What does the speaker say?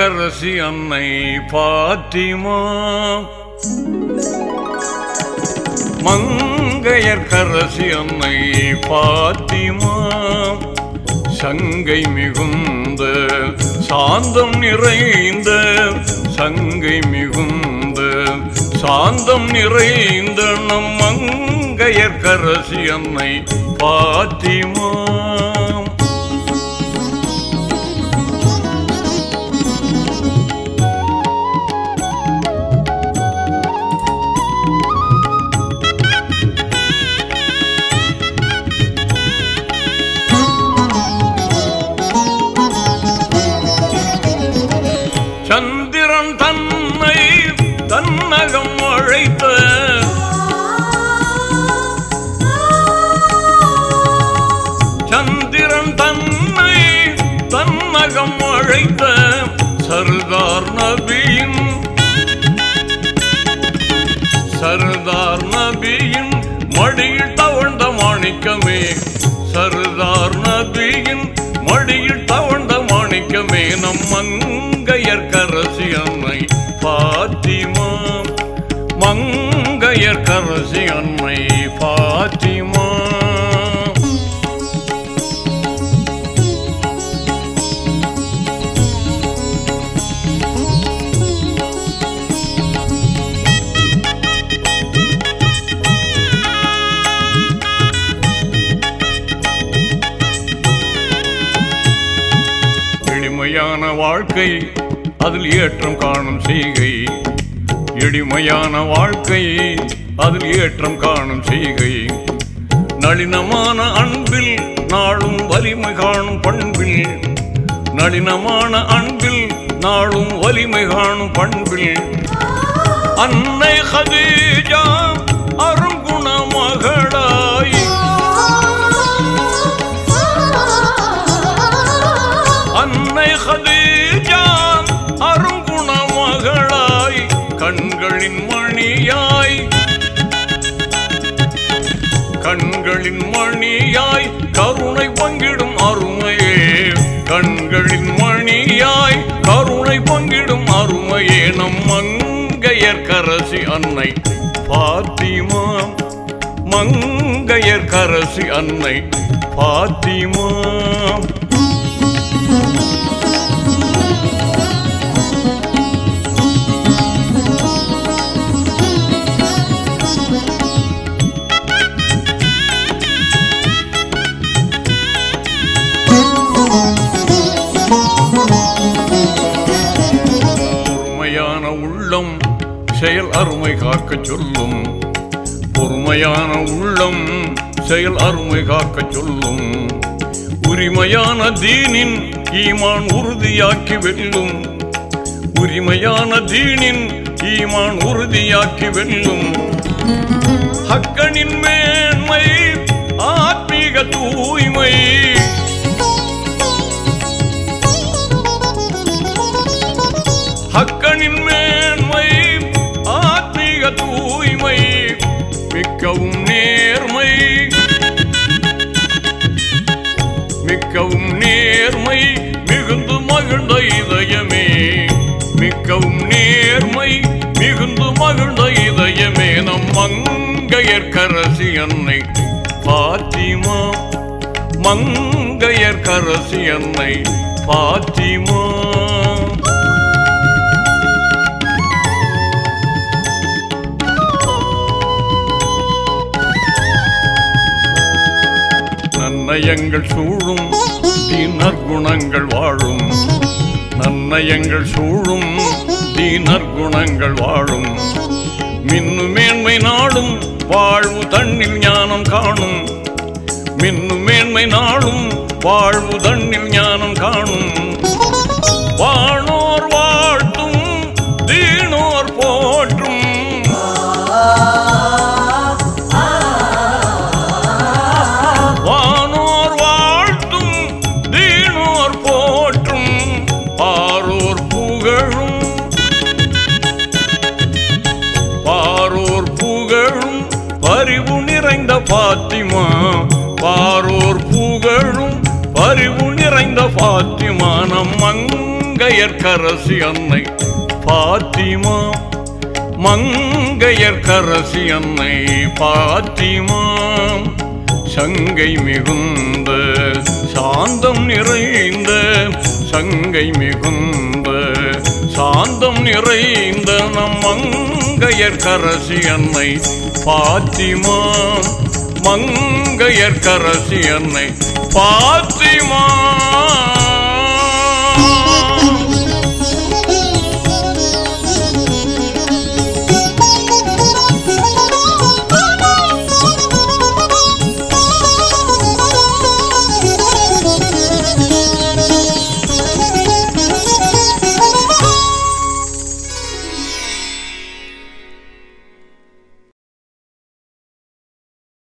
மங்கையர்க்கரசி அன்னை பாத்திமா மங்கையர்க்கரசி அன்னை பாத்திமா சங்கை மிகுந்த சாந்தம் நிறைந்த சங்கை மிகுந்த சாந்தம் நிறைந்த நம் மங்கையர்க்கரசி அன்னை பாத்திமா சந்திரன் தன்னை தன்னகம் அழைத்த சந்திரன் தன்னை தன்னகம் அழைத்த சர்தார் நபியின் சர்தார் நபியின் மடியில் தவழ்ந்த மாணிக்கமே சர்தார் நபியின் மடியில் தவழ்ந்த மாணிக்கமே நம் மங்கையர்க்கரசி அன்னை பாத்திமா மங்கையர்க்கரசி அன்னை பாத்திமா எளிமையான வாழ்க்கை அதில் ஏற்றம் காணும் செய்கை எளிமையான வாழ்க்கை அதில் ஏற்றம் காணும் செய்கை நளினமான அன்பில் நாளும் வலிமை காணும் பண்பில் நளினமான அன்பில் நாளும் வலிமை காணும் பண்பில் அன்னை ஹதீஜா அருங்குண மகளாய் அன்னை ஹதீஜா அருங்குண மகளாய் கண்களின் மணியாய் கண்களின் மணியாய் கருணை பங்கிடும் அருமையே கண்களின் மணியாய் கருணை பங்கிடும் அருமையே நம் மங்கையர்க்கரசி அன்னை பாத்திமா மங்கையர்க்கரசி அன்னை பாத்திமா பொறுமையான உள்ளம் செயல் அருமை காக்கச் சொல்லும் பொறுமையான உள்ளம் செயல் அருமை காக்கச் சொல்லும் உரிமையான தீனின் ஈமான் உறுதியாக்கி வெல்லும் உரிமையான தீனின் ஈமான் உறுதியாக்கி வெல்லும் ஹக்கனின் மேன்மை ஆத்மீக தூய்மை ஹக்கனின் மேன்மை ஆத்மீக தூய்மை மிக்கவும் நேர்மை மிக்கவும் நேர்மை மிகுந்து மகிழ்ந்த இதயமே மிக்கவும் நேர்மை மிகுந்து மகிழ்ந்த இதயமே நம் மங்கையர்க்கரசி அன்னை பாத்திமா மங்கையர்க்கரசி அன்னை பாத்திமா நன்னயங்கள் சூழும் தீனர் குணங்கள் வாழும் நன்னயங்கள் சூழும் தீனர் குணங்கள் வாழும் மின்னு மேன்மை நாடும் வாழ்வு தண்ணில் ஞானம் காணும் மின்னு மேன்மை நாடும் வாழ்வு தண்ணில் ஞானம் காணும் வானோர் வாழ்த்தும் தீனோர் போற்றும் வானோர் வாழ்த்தும் தீனோர் போற்றும் பாரோர் புகழும் பாரோர் புகழும் பரிவு நிறைந்த பாத்திமா பாரோர் புகழும் பரிவு நிறைந்த பாத்திமா நம் மங்கை மங்கையர்க்கரசி அன்னை பாத்திமா மங்கையர்க்கரசி அன்னை பாத்திமா சங்கை மிகுந்த சாந்தம் நிறைந்த சங்கை மிகுந்த சாந்தம் நிறைந்த நம் மங்கையர்க்கரசி அன்னை பாத்திமா மங்கையர்க்கரசி அன்னை பாத்திமா